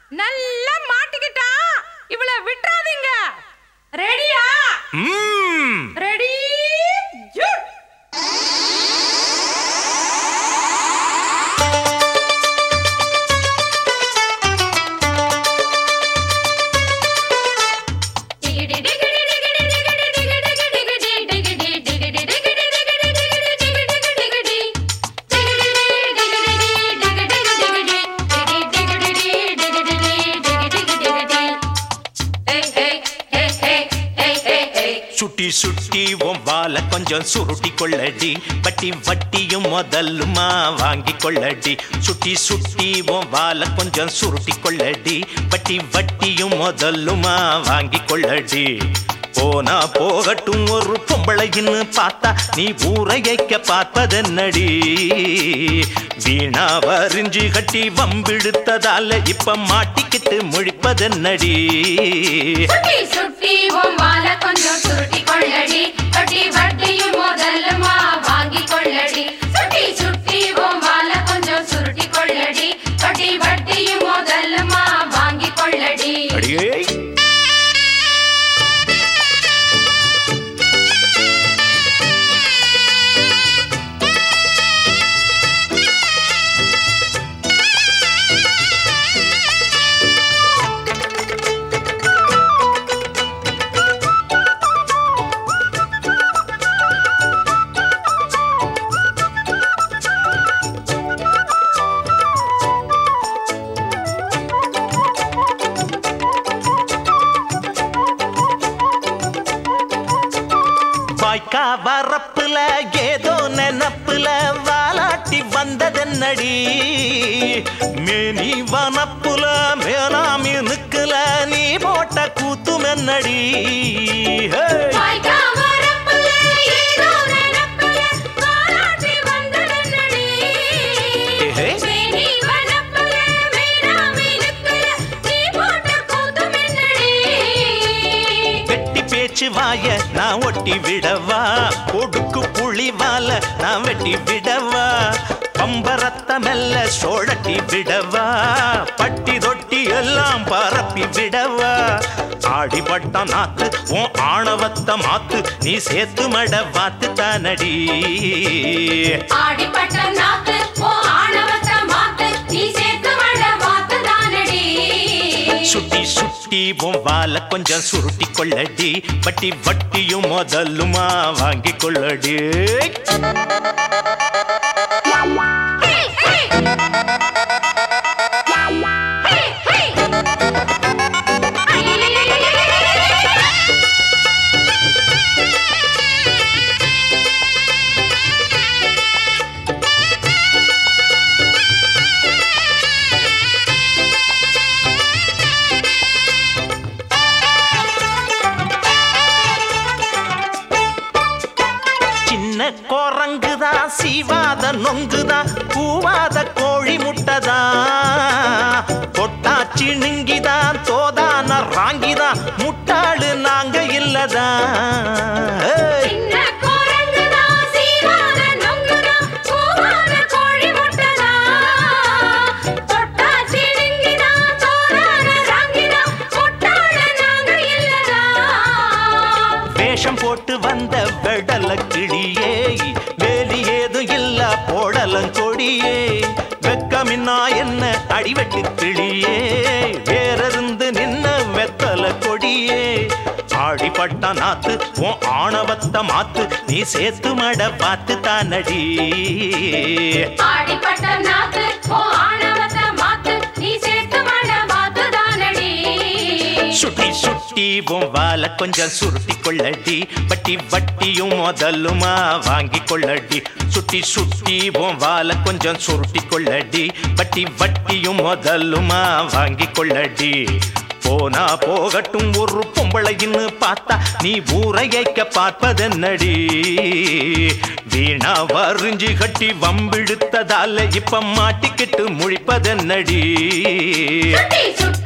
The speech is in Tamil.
நல்லா மாட்டிக்கிட்டான் இவள விட்டுறாதீங்க ரெடியா ம்ம். ரெடி ஜூட் சுட்டி சுட்டி உன் வால கொஞ்சம் சுருட்டி கொள்ளடி வட்டி வட்டியும் முதல்லுமா வாங்கி கொள்ளடி சுட்டி சுட்டி உன் வால கொஞ்சம் சுருட்டி கொள்ளடி வட்டி வட்டியும் முதல்லுமா வாங்கி கொள்ளடி போனா போகட்டும் ஒரு பொம்பளைன்னு பார்த்தா நீ ஊரையைக்க பார்ப்பதென்னடி வீணா வரிஞ்சு கட்டி வம்பிழுத்ததால இப்ப மாட்டிக்கிட்டு முழிப்பதென்னடி சுட்டி சுட்டி பொம்மால கொஞ்சம் சுருட்டி கொள்ளடி வட்டி வட்டியும் முதல்லுமா வாங்கி கொள்ளடி சுட்டி சுட்டி பொம்மால கொஞ்சம் சுருட்டி கொள்ளடி வட்டி வட்டியும் முதல்லுமா வாங்கி கொள்ளடி அடியே வாய்க்கா வரப்புல ஏதோ நினப்புல வாலாட்டி வந்ததென்னடி மேனி வனப்புல மேலாமி நிக்கல நீ போட்ட கூத்துமென்னடி ஹே! வாய்க்கா வரப்புல ஏதோ நினப்புல வாலாட்டி வந்ததென்னடி? ஏஹே. மேனி வனப்புல மேலாமை நிற்கல, நீ போட்ட கூத்துமென்னடி? வெட்டி பேச்சு வாய நான் ஒட்டி விடவா கொடுக்கு புளி வால நான் வெட்டி விடவா பம்பரத்த மெல்ல சோழட்டி விடவா பட்டி தொட்டி எல்லாம் பரப்பி விடவா ஆடிப்பட்ட நாத்து உன் ஆணவத்த மாத்து நீ சேத்து மட வாத்து தானடி ஆடிப்பட்ட நாக்கு, உன் ஆணவத்தை மாத்து, நீ சேர்த்து மட வாத்துதானடி. சுட்டி சுட்டி உன் வால கொஞ்சம் சுருட்டி கொள்ளடி வட்டி வட்டியும் முதலுமா வாங்கி கொள்ளடி ஹே, ஹே. ஹே, ஹே. சின்ன குரங்குதான் சீவாத நொங்குதான் கூவாத கோழி முட்டைதான் தொட்டாச்சி நிங்கிதான் தோதான ராங்கிதான் முட்டாளு நாங்க இல்லதான் ஏய்! சின்ன குரங்குதான், சீவாத நொங்குதான், கூவாத கோழி முட்டைதான். தொட்டா சிணுங்கிதான், தோதான ராங்கிதான், முட்டாள நாங்க இல்லதான். வேஷம் போட்டு வந்த வெடல கிளியே வேலி ஏதும் இல்ல போடலங்கொடியே வெக்கமின்னா என்ன அடிவெட்டு கிளியே வேறிருந்து நின்ன வெத்தல கொடியே ஆடிப்பட்ட நாத்து உன் ஆணவத்த மாத்து நீ சேத்து மட பார்த்து தானடி ஆடிப்பட்ட நாக்கு, உன் ஆணவத்தை மாத்து, நீ சேர்த்து மட வாத்துதானடி. சுட்டி சுட்டி உன் வால கொஞ்சம் சுருட்டி கொள்ளடி வட்டி வட்டியும் முதலுமா வாங்கி கொள்ளடி சுட்டி சுட்டி உன் வால கொஞ்சம் சுருட்டி கொள்ளடி வட்டி வட்டியும் முதலுமா வாங்கி கொள்ளடி போனா போகட்டும் ஒரு பொம்பளைன்னு பார்த்தா நீ ஊரையைக்க பார்ப்பதென்னடி வீணா வரிஞ்சு கட்டி வம்பிழுத்ததால இப்ப மாட்டிக்கிட்டு முழிப்பதென்னடி சுட்டி சுட்டி